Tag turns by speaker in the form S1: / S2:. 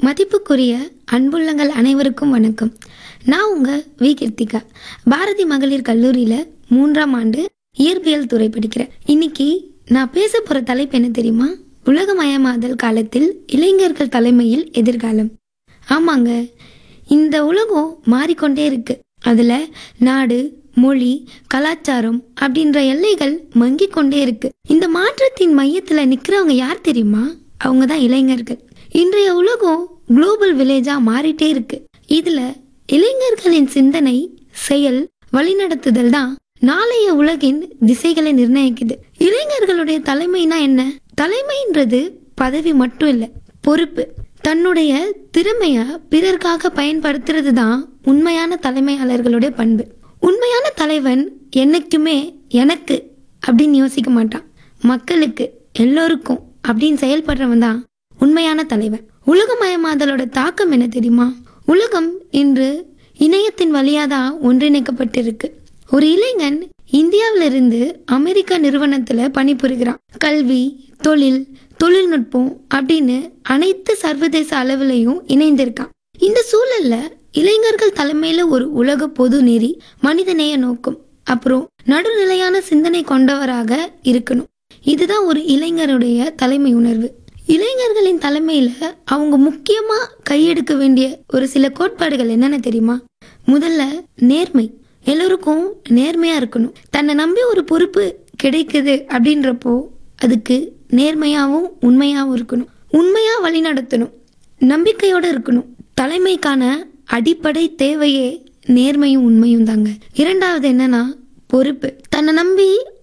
S1: மதிப்புக்குரிய அன்புள்ளங்கள் அனைவருக்கும் வணக்கம் நான் உங்க வி கிருத்திகா பாரதி மகளிர் கல்லூரியில மூன்றாம் ஆண்டு இயற்பியல் துறை படிக்கிறேன் இன்னைக்கு நான் பேச போற தலைப்பு என்ன தெரியுமா உலகமயமாதல் காலத்தில் இளைஞர்கள் தலைமையில் எதிர்காலம் ஆமாங்க இந்த உலகம் மாறிக்கொண்டே இருக்கு அதுல நாடு மொழி கலாச்சாரம் அப்படின்ற எல்லைகள் மங்கிக் கொண்டே இருக்கு இந்த மாற்றத்தின் மையத்துல நிக்கிறவங்க யார் தெரியுமா அவங்க தான் இளைஞர்கள் இன்றைய உலகம் குளோபல் வில்லேஜா மாறிட்டே இருக்கு இதுல இளைஞர்களின் சிந்தனை செயல் வழிநடத்துதல் தான் நாளைய உலகின் திசைகளை நிர்ணயிக்குது இளைஞர்களுடைய தலைமைனா என்ன தலைமைன்றது பதவி மட்டும் இல்ல பொறுப்பு தன்னுடைய திறமைய பிறர்க்காக பயன்படுத்துறது தான் உண்மையான தலைமையாளர்களுடைய பண்பு உண்மையான தலைவன் என்னைக்குமே எனக்கு அப்படின்னு யோசிக்க மாட்டான் மக்களுக்கு எல்லோருக்கும் அப்படின்னு செயல்படுறவன் தான் உண்மையான தலைவன் உலகமயமாதலோட தாக்கம் என்ன தெரியுமா உலகம் இன்று இணையத்தின் வழியாதான் ஒன்றிணைக்கப்பட்டிருக்கு ஒரு இளைஞன் இந்தியாவிலிருந்து அமெரிக்க நிறுவனத்துல பணிபுரிகிறான் கல்வி தொழில் தொழில்நுட்பம் அப்படின்னு அனைத்து சர்வதேச அளவிலையும் இணைந்திருக்கான் இந்த சூழல்ல இளைஞர்கள் தலைமையில ஒரு உலக பொது நெறி மனிதநேய நோக்கம் அப்புறம் நடுநிலையான சிந்தனை கொண்டவராக இருக்கணும் இதுதான் ஒரு இளைஞருடைய தலைமை உணர்வு இளைஞர்களின் தலைமையில அவங்க முக்கியமா கையெடுக்க வேண்டிய ஒரு சில கோட்பாடுகள் என்னென்ன தெரியுமா முதல்ல நேர்மை எல்லோருக்கும் நேர்மையா இருக்கணும் தன்னை நம்பி ஒரு பொறுப்பு கிடைக்குது அப்படின்றப்போ அதுக்கு நேர்மையாவும் உண்மையாவும் இருக்கணும் உண்மையா வழி நடத்தணும் நம்பிக்கையோட இருக்கணும் தலைமைக்கான அடிப்படை தேவையே நேர்மையும் உண்மையும் தாங்க இரண்டாவது என்னன்னா பொறுப்பு தன்னை நம்பி